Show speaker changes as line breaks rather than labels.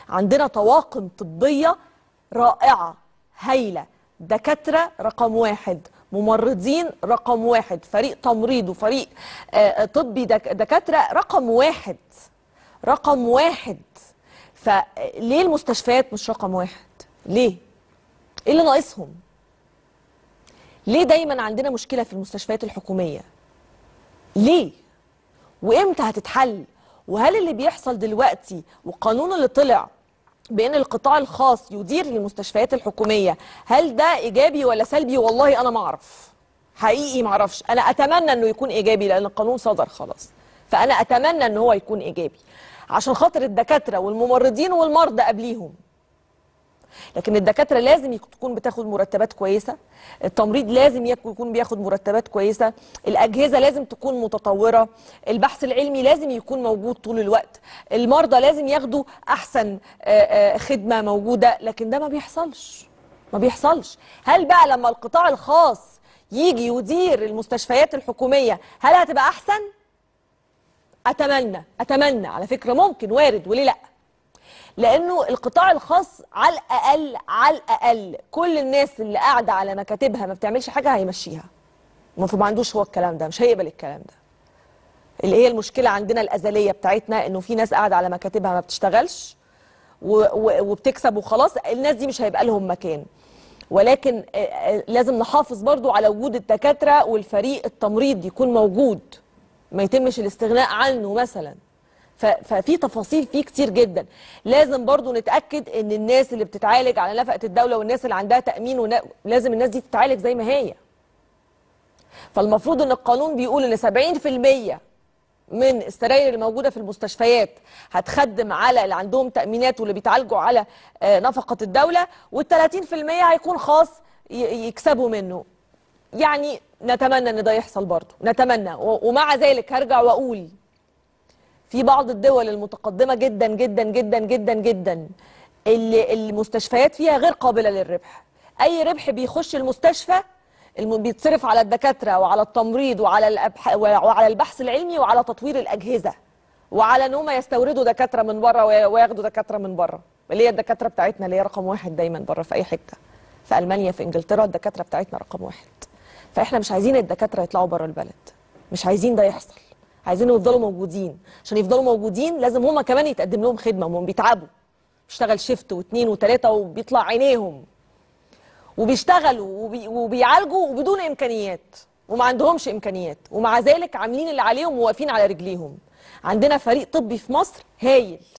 عندنا طواقم طبيه رائعه هايله دكاتره رقم واحد ممرضين رقم واحد فريق تمريض وفريق آه، طبي دك- دكاتره رقم واحد رقم واحد فليه المستشفيات مش رقم واحد ليه ايه اللي ناقصهم ليه دايما عندنا مشكله في المستشفيات الحكوميه ليه وامتى هتتحل وهل اللي بيحصل دلوقتي والقانون اللي طلع بان القطاع الخاص يدير المستشفيات الحكوميه هل ده ايجابي ولا سلبي والله انا ما اعرف حقيقي ما اعرفش انا اتمنى انه يكون ايجابي لان القانون صدر خلاص فانا اتمنى ان هو يكون ايجابي عشان خاطر الدكاتره والممرضين والمرضى قبليهم لكن الدكاتره لازم يك- تكون بتاخد مرتبات كويسه التمريض لازم يك- يكون بياخد مرتبات كويسه الاجهزه لازم تكون متطوره البحث العلمي لازم يكون موجود طول الوقت المرضى لازم ياخدوا احسن آه، آه، خدمه موجوده لكن ده ما بيحصلش ما بيحصلش هل بقى لما القطاع الخاص يجي يدير المستشفيات الحكوميه هل هتبقى احسن اتمنى اتمنى على فكره ممكن وارد وليه لا لانه القطاع الخاص على الاقل على الاقل كل الناس اللي قاعده على مكاتبها ما بتعملش حاجه هيمشيها المفروض ما عندوش هو الكلام ده مش هيقبل الكلام ده اللي هي المشكله عندنا الازليه بتاعتنا انه في ناس قاعده على مكاتبها ما بتشتغلش و- و- وبتكسب وخلاص الناس دي مش هيبقى لهم مكان ولكن آه، آه، لازم نحافظ برضو على وجود الدكاتره والفريق التمريض يكون موجود ما يتمش الاستغناء عنه مثلا ف- ففي تفاصيل فيه كتير جدا لازم برضو نتاكد ان الناس اللي بتتعالج على نفقه الدوله والناس اللي عندها تامين ونا- لازم الناس دي تتعالج زي ما هي فالمفروض ان القانون بيقول ان 70% من السراير اللي موجوده في المستشفيات هتخدم على اللي عندهم تامينات واللي بيتعالجوا على آه، نفقه الدوله وال30% هيكون خاص ي- يكسبوا منه يعني نتمنى ان ده يحصل برضه نتمنى و- ومع ذلك هرجع واقول في بعض الدول المتقدمه جدا جدا جدا جدا جدا اللي المستشفيات فيها غير قابله للربح اي ربح بيخش المستشفى الم- بيتصرف على الدكاتره وعلى التمريض وعلى الأبح... وعلى البحث العلمي وعلى تطوير الاجهزه وعلى ان هم يستوردوا دكاتره من بره وي- وياخدوا دكاتره من بره اللي هي الدكاتره بتاعتنا اللي هي رقم واحد دايما بره في اي حته في المانيا في انجلترا الدكاتره بتاعتنا رقم واحد فاحنا مش عايزين الدكاتره يطلعوا بره البلد مش عايزين ده يحصل عايزينهم يفضلوا موجودين عشان يفضلوا موجودين لازم هما كمان يتقدم لهم خدمه هم بيتعبوا بيشتغل شيفت واثنين وثلاثه وبيطلع عينيهم وبيشتغلوا وبي... وبيعالجوا وبدون امكانيات وما عندهمش امكانيات ومع ذلك عاملين اللي عليهم وواقفين على رجليهم عندنا فريق طبي في مصر هايل